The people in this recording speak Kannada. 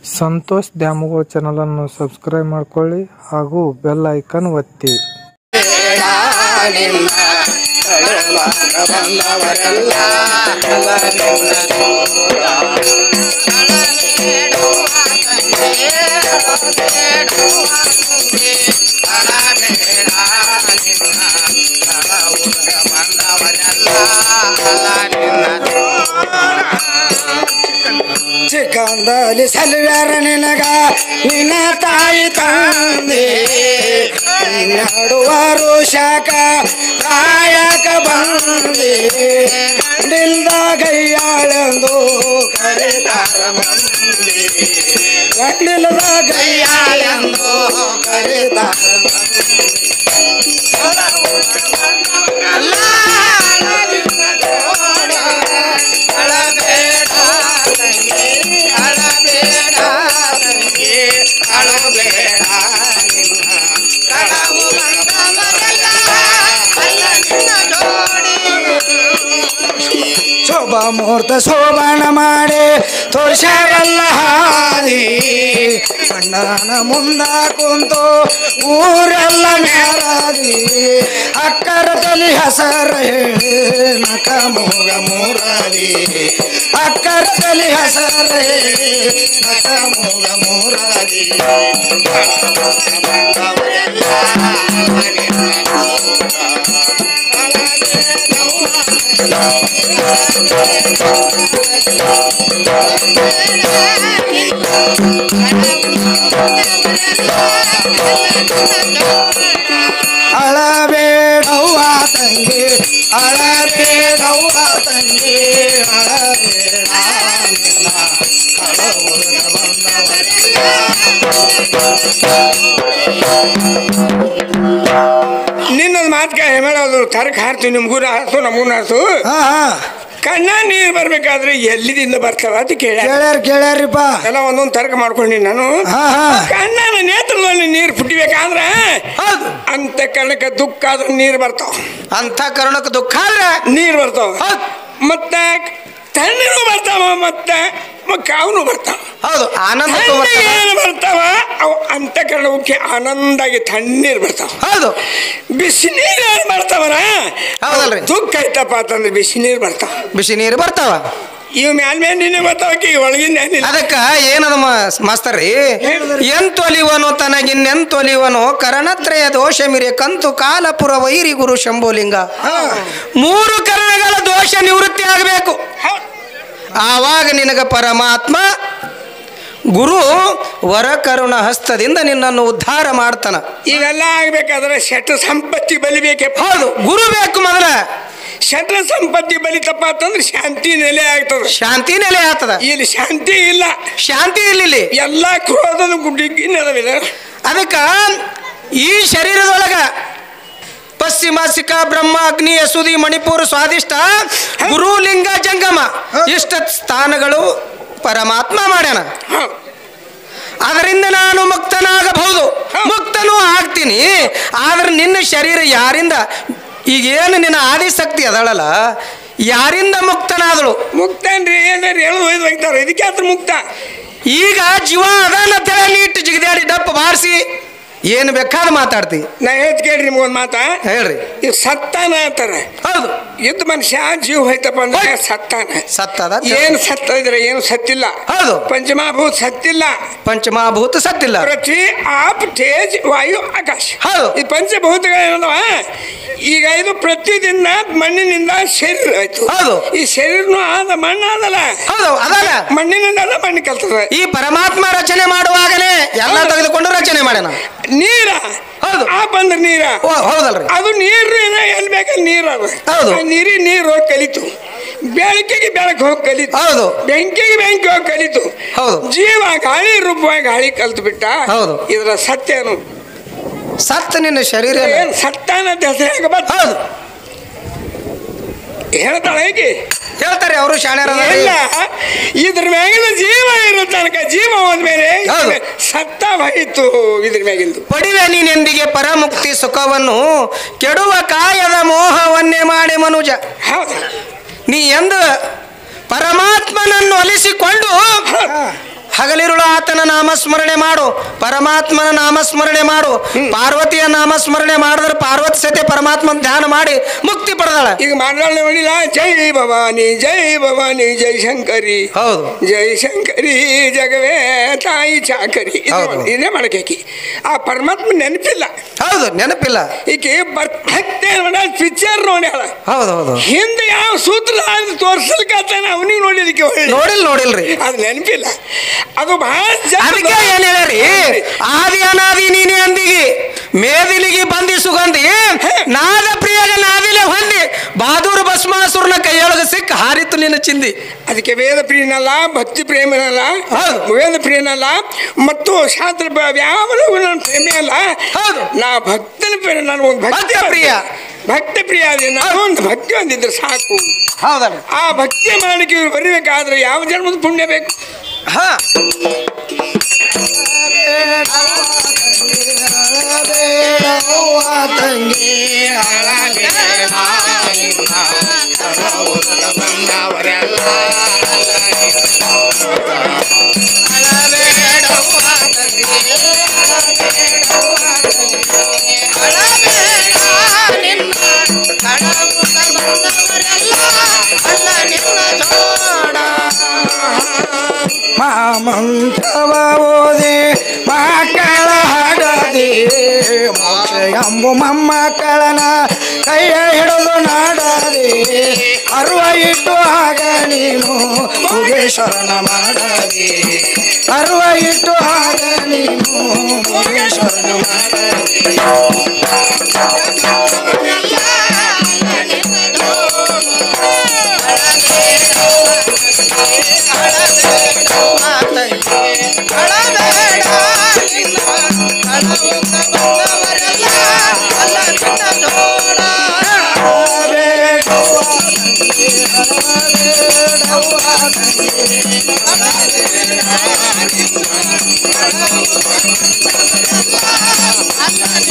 ಸಂತೋಷ್ ದ್ಯಾಮವ್ವ ಚಾನಲನ್ನು ಸಬ್ಸ್ಕ್ರೈಬ್ ಮಾಡ್ಕೊಳ್ಳಿ ಹಾಗೂ ಬೆಲ್ ಐಕನ್ ಒತ್ತಿ ಚಿಕ್ಕಂದಲಿ ಸಲ್ವ್ಯಾರ ನಿನಗ ನಿನ್ನ ತಾಯಿ ತಂದೆ ನಡುವರು ಶಾಖ ಕಾಯಕ ಬಂದೆ ನಿಲ್ದ ಗೈಯಾಳೆಂದು ಕರೆದಾರ ಮಂದಿ ಗಂಡಿಲ್ದ ಗೈಯಾಳೆಂದು ಕರೆದಾರ ಶೋಭ ಮುಹೂರ್ತ ಶೋಭಾನ ಮಾಡಿ ತೋರ್ಸ್ಯಾರಲ್ಲ ಹಾದಿ ಅಣ್ಣನ ಮುಂದ ಕುಂತು ಊರೆಲ್ಲ ಮ್ಯಾರಾದಿ ಅಕ್ಕರ ತಲಿ ಹಸರ ಹೇಳಿ ನಕ ಮೂಗ ಮೂರಾದಿ ಅಕ್ಕರ ತಲಿ ಹಸರ ಹೇಳಿ ನಕ ಮೂಗ ಮೂರಾದಿ ಅಳಬೇಡವ್ವ ತಂಗಿ ಅಳಬೇಡವ್ವ ತಂಗಿ ಅಳಬೇಡ ನಿನ್ನ ಕಳವುಗ ಬಂದವರೆಲ್ಲ ನಿನ್ನೊಂದು ಮಾತು ಕೇಳಿ ಮಾಡೋದು ಕರಕ್ ಹಾರ್ತು ನಿಮ್ಗೂ ಹಾರ್ಸು ನಮಗೂ ಹಾರ್ಸು ಹಾ ಹಾ ಕಣ್ಣ ನೀರು ಬರ್ಬೇಕಾದ್ರೆ ಎಲ್ಲಿದಿಂದ ಬರ್ತಾವ ಅಂತ ಕೇಳ ಕೇಳ್ಯಾರ ಕೇಳ್ಯಾರಿಪ್ಪ ಎಲ್ಲ ಒಂದೊಂದು ತರ್ಕ ಮಾಡ್ಕೊಂಡಿ ನಾನು ಹಾ ಹಾ ಕಣ್ಣನ ನೇತ್ರದಲ್ಲಿ ನೀರು ಪುಟ್ಟಿಬೇಕಾದ್ರೆ ಹೌದು ಅಂತ ಕಣ್ಣಕ್ಕೆ ದುಃಖ ಆದ್ರೆ ನೀರು ಬರ್ತಾವ ಅಂತ ಕರುಣಕ್ಕೆ ದುಃಖ ಆದ್ರೆ ನೀರು ಬರ್ತಾವ ಹೌದು ಮತ್ತೆ ತಣ್ಣೀರು ಬರ್ತಾವ ಮತ್ತೆ ಕಾವನು ಬರ್ತಾವ ಹೌದು ಆನಂದ ತಣ್ಣಗೆ ಏನು ಬರ್ತಾವ ಅವು ಅಂತಃಕರಣಕ್ಕೆ ಆನಂದಾಗಿ ತಣ್ಣೀರು ಬರ್ತಾವ ಹೌದು ಬಿಸಿ ನೀರು ಏನು ಬರ್ತಾವಲ್ಲ ಹೌದಲ್ರಿ? ದುಃಖ ಐತಪ್ಪ ಅಂತಂದ್ರೆ ಬಿಸಿ ನೀರು ಬರ್ತಾವ ಬಿಸಿ ನೀರು ಬರ್ತಾವ ಇವ್ ಮ್ಯಾಲ್ ಮೇಲೆ ನಿನ್ನೆ ಬರ್ತಾವ ಈಗ ಒಳಗಿನ ಏನಿಲ್ಲ ಅದಕ್ಕ ಏನದ ಮಾಸ್ತರ್ರಿ ಎಂತೊಲಿವನು ತನಗಿನ್ನೆಂತೊಲಿವನು ಕರಣತ್ರಯ ದೋಷ ಮಿರೆ ಕಂತು ಕಾಲಪುರ ವೈರಿ ಗುರು ಶಂಭುಲಿಂಗ ಮೂರು ಕರಣಗಳ ದೋಷ ನಿವೃತ್ತಿ ಆಗಬೇಕು ಹೌದ್. ಆವಾಗ ನಿನಗ ಪರಮಾತ್ಮ ಗುರು ವರ ಕರುಣ ಹಸ್ತದಿಂದ ನಿನ್ನನ್ನು ಉದ್ಧಾರ ಮಾಡ್ತಾನ ಇವೆಲ್ಲ ಆಗ್ಬೇಕಾದ್ರೆ ಶಟ ಸಂಪತ್ತಿ ಬಲಿಬೇಕಪ್ಪ ಹೌದು ಗುರು ಬೇಕು ಮೊದಲ ಶಟ ಸಂಪತ್ತಿ ಬಲಿತಪ್ಪ ಅಂತಂದ್ರೆ ಶಾಂತಿ ನೆಲೆ ಆಗ್ತದೆ ಶಾಂತಿ ನೆಲೆ ಆಗ್ತದ ಇಲ್ಲಿ ಶಾಂತಿ ಇಲ್ಲ ಶಾಂತಿ ಇಲ್ಲಿ ಎಲ್ಲಾ ಕ್ರೋಧದ ಗುಡ್ಡಿಗೆ ನೆಲವಿದೆ ಅದಕ್ಕ ಈ ಶರೀರದೊಳಗ ಪಶ್ಚಿಮ ಸಿಖ ಬ್ರಹ್ಮ ಅಗ್ನಿ ಯಸುದಿ ಮಣಿಪುರ ಸ್ವಾದಿಷ್ಟ ಗುರುಲಿಂಗ ಜಂಗಮ ಇಷ್ಟ ಸ್ಥಾನಗಳು ಪರಮಾತ್ಮ ಮಾಡ್ಯಾನ ಹೌದ್. ಅದರಿಂದ ನಾನು ಮುಕ್ತನಾಗಬಹುದು ಮುಕ್ತನೂ ಆಗ್ತೀನಿ ಆದ್ರೆ ನಿನ್ನ ಶರೀರ ಯಾರಿಂದ ಈಗೇನು ನಿನ್ನ ಆದಿಶಕ್ತಿ ಅದಳಲ್ಲ ಯಾರಿಂದ ಮುಕ್ತನಾದಳು ಮುಕ್ತನ್ರಿ ಏನಾರು ಹೇಳು ಒಯ್ದು ಹೋಗ್ತಾರೆ ಇದಕ್ಕೆ ಹತ್ರ ಮುಕ್ತ ಈಗ ಜೀವ ಅದಾನಂತ ನೀಟ್ ಜಿಗದಾಡಿ ಡಪ್ಪ ಬಾರಿಸಿ ಏನು ಬೇಕಾದ ಮಾತಾಡ್ತಿ ನಾ ಹೇಳ್ತ ಕೇಳ್ರಿ ನಿಮ್ಗೊಂದು ಮಾತಾ ಹೇಳ್ರಿ ಈಗ ಸತ್ತಾನ ಅಂತಾರೆ ಹೌದು ಇದ್ದ ಮನುಷ್ಯ ಜೀವ ಹೋಯ್ತಪ್ಪ ಅಂದ್ರೆ ಸತ್ತಾನ ಸತ್ತದ ಏನು ಸತ್ತ ಇದ್ರೆ ಏನು ಸತ್ತಿಲ್ಲ ಹೌದು ಪಂಚಮಹಾಭೂತ ಸತ್ತಿಲ್ಲ ಪಂಚಮಹಾಭೂತ ಸತ್ತಿಲ್ಲ ಪೃಥ್ವಿ ಆಪ್ ತೇಜ್ ವಾಯು ಆಕಾಶ ಹೌದು. ಈ ಪಂಚಭೂತಗಳು ಏನದವ ಈಗ ಇದು ಪ್ರತಿದಿನ ಮಣ್ಣಿನಿಂದ ಶರೀರ ಆಯ್ತು ಹೌದು. ಈ ಶರೀರನು ಆದ ಮಣ್ಣು ಆದಲ್ಲ ಹೌದು ಅದಲ್ಲ ಮಣ್ಣಿನಿಂದ ಮಣ್ಣು ಕಲ್ತದ ಈ ಪರಮಾತ್ಮ ರಚನೆ ಮಾಡುವಾಗಲೇ ಎಲ್ಲ ತೆಗೆದುಕೊಂಡು ರಚನೆ ಮಾಡ್ಯಾನ ನೀರ ಹೌದು. ಆ ಬಂದ್ರ ನೀರ ಓ ಹೌದಲ್ರಿ ಅದು ನೀರು ಏನೋ ಎಲ್ಲಿ ಬೇಕಲ್ಲಿ ನೀರು ಅದ ಹೌದು. ಆ ನೀರಿಗೆ ನೀರು ಹೋಗಿ ಕಲಿತು ಬೆಳಕಿಗೆ ಬೆಳಕು ಹೋಗಿ ಕಲಿತು ಹೌದು. ಬೆಂಕಿಗೆ ಬೆಂಕಿ ಹೋಗಿ ಕಲಿತು ಹೌದು. ಜೀವ ಗಾಳಿ ರೂಪವಾಗಿ ಗಾಳಿ ಕಲ್ತು ಬಿಟ್ಟ ಹೌದು. ಇದರ ಸತ್ಯ ಏನು ಸತ್ತ ನಿನ್ನ ಶರೀರ ಎಲ್ಲ. ಏನ್ ಸತ್ತಾನ ಅಂತ ಹೆಸರು ಬಂತ ಹೌದು ಹೇಳ್ತಾಳೆ ಹೇಗೆ ಹೇಳ್ತಾರೆ ಅವರು ಶಾಣ್ಯರ ಇಲ್ಲ ಇದ್ರ ಮ್ಯಾಗಿನ ಜೀವ ಇರೋ ತನಕ ಜೀವ ಹೋದ್ಮೇಲೆ ಹೌದು. ಸತ್ತ ಹೋಯಿತು ಇದ್ರ ಮ್ಯಾಗಿಂದು ಪಡಿವೆ ನೀನೆಂದಿಗೆ ಪರಮುಕ್ತಿ ಸುಖವನ್ನು ಕೆಡುವ ಕಾಯದ ಮೋಹವನ್ನೇ ಮಾಡಿ ಮನುಜ ಹೌದು ನೀ ಎಂದು ಪರಮಾತ್ಮನನ್ನು ಒಲಿಸಿಕೊಂಡು ಹಗಲಿರುಳ ಭಗವಂತನ ನಾಮಸ್ಮರಣೆ ಮಾಡು ಪರಮಾತ್ಮನ ನಾಮಸ್ಮರಣೆ ಮಾಡು ಪಾರ್ವತಿಯ ನಾಮಸ್ಮರಣೆ ಮಾಡಿದ್ರೆ ಪಾರ್ವತಿ ಸತೆ ಪರಮಾತ್ಮನ ಧ್ಯಾನ ಮಾಡಿ ಮುಕ್ತಿ ಪಡೆದಾಳ ಈಗ ಮಾಡ್ದಾಳ ನೋಡಿಲ್ಲ ಜೈ ಭವಾನಿ ಜೈ ಭವಾನಿ ಜೈ ಶಂಕರಿ ಹೌದು ಜೈ ಶಂಕರಿ ಜಗವೇ ತಾಯಿ ಚಾಕರಿ ಇದು ಹೌದು. ನೋಡಿ, ಇದೇ ಮಾಡಕೇಕಿ ಆ ಪರಮಾತ್ಮ ನೆನಪಿಲ್ಲ ಹೌದು ನೆನಪಿಲ್ಲ ಈಕೆ ಭಕ್ತೆ ನೋಡ ಪಿಕ್ಚರ್ ನೋಡ್ಯಾಳ ಹೌದು ಹೌದು ಹಿಂದೆ ಯಾವ ಸೂತ್ರ ಅದು ತೋರ್ಸಲ್ಕತ್ತಾನ ಅವನಿಗೆ ನೋಡಿದಕ್ಕೆ ಒಳ್ಳೆ ನೋಡಿಲ್ ನೋಡಿಲ್ರಿ ಅದು ನೆನಪಿಲ್ಲ ಅದು ಬಹಳ ಅದಕ್ಕೆ ಏನ್ ಹೇಳ್ರಿ ಆದಿ ಅನಾದಿ ನೀನೆ ಅಂದಿಗಿ ಮೇದಿಲಿಗೆ ಬಂದಿ ಸುಗಂಧಿ ನಾದ ಪ್ರಿಯಗ ನಾದಿಲೆ ಹೊಂದಿ ಬಹಾದೂರ್ ಭಸ್ಮಾಸುರನ ಕೈಯೊಳಗೆ ಸಿಕ್ಕ ಹಾರಿತು ನಿನ್ನ ಚಿಂದಿ ಅದಕ್ಕೆ ವೇದ ಪ್ರಿಯನಲ್ಲ ಭಕ್ತಿ ಪ್ರೇಮನಲ್ಲ ಹೌದು. ವೇದ ಪ್ರಿಯನಲ್ಲ ಮತ್ತು ಶಾಸ್ತ್ರ ಬ- ಯಾವ ನನ್ನ ಪ್ರೇಮಿ ಅಲ್ಲ ಹೌದು. ನಾ ಭಕ್ತನ ಪ್ರಿಯ ನಾನು ಒಂದು ಭಕ್ತಿ ಭಕ್ತ ಪ್ರಿಯ. ಭಕ್ತ ಪ್ರಿಯ ಅದೇ ನಾನು ಒಂದು ಭಕ್ತಿ ಹೊಂದಿದ್ರೆ ಸಾಕು ಹೌದಲ್ಲ ಆ ಭಕ್ತಿ ಮಾಡಲಿಕ್ಕೆ ಇವ್ರು ಬರಬೇಕಾದ್ರೆ ಯಾವ ಜನ್ಮದ ಪುಣ್ಯ ಬೇಕು ಹಾ ಮಾಮಂತ್ರವ ಓದಿ ಮಕ್ಕಳ ಹಾಡದಿ ಮೋಕ್ಷ ಎಂಬು ಮೊಮ್ಮಕ್ಕಳನ ಕೈಯ ಹಿಡಿದು ನಾಡದಿ ಅರುವ ಇಟ್ಟು ಆಗ ನೀನು ಮುಗೇಶ್ವರನ ಮಾಡದಿ ಅರುವ ಇಟ್ಟು ಆಗ ನೀನು ಮುಗೇಶ್ವರನ ಮಾಡದಿ ಅಲ್ಲ